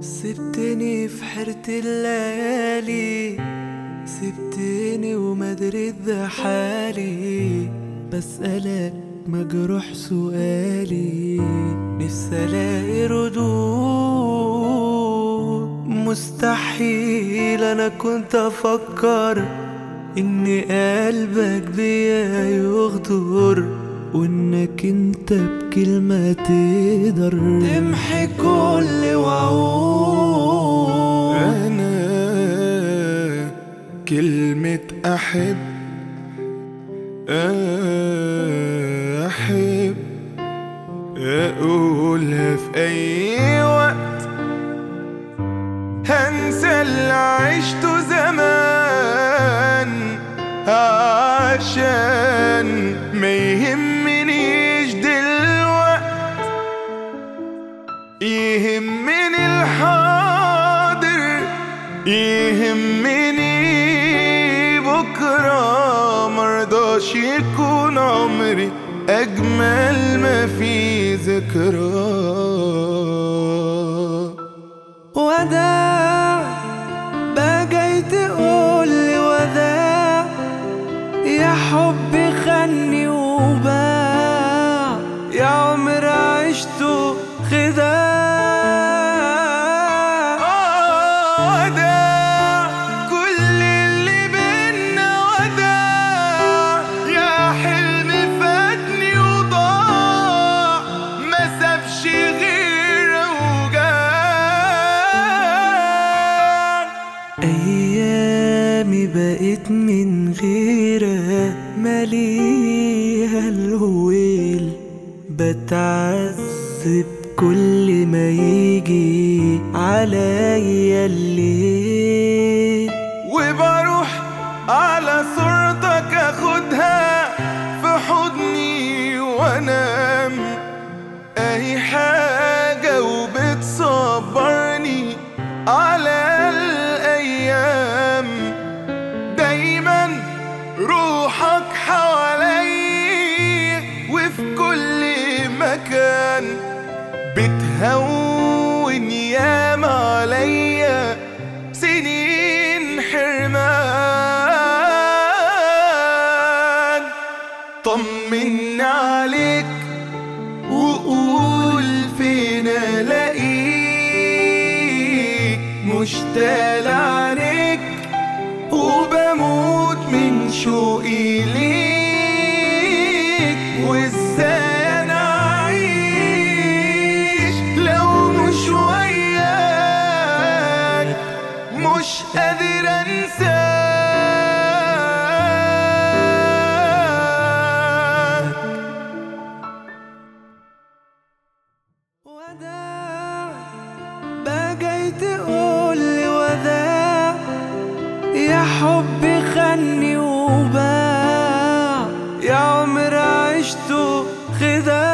سبتني في حيرة الليالي سبتني وما دريت ده حالي بسألك مجروح سؤالي نفسي الاقي ردود مستحيل انا كنت افكر ان قلبك بيا يغدر وانك انت بكلمة تقدر تمحي كل وعود أنا كلمة أحب أحب أقولها في أي وقت هنسى اللي عشته زمان عشان ما يهمنيش دلوقت يهمني الحاضر يهمني بكرة مرضاش يكون عمري أجمل ما في ذكرى وداع بقى جاي تقولي وداع يا حبي خني وباع يا عمر عشته خداع وداع كل اللي بينا وداع يا حلم فاتني وضاع ما سابش غير اوجاع أيامي بقيت من غيرها مليها الويل بتعذب كل ما يجي عليا الليل وبروح على صورتك اخدها في حضني وانام اي حاجة وبتصبرني على الايام دايما روحك حواليا وفي كل مكان بتهون ياما عليا سنين حرمان طمن عليك وقول فين الاقيك مشتاق عليك وبموت من شوقي ليك وازاي انا اعيش لو مش وياك مش قادر انساك وداع بقى جاي تقولي وداع يا حبي خني وباع يا عمر عشته خداع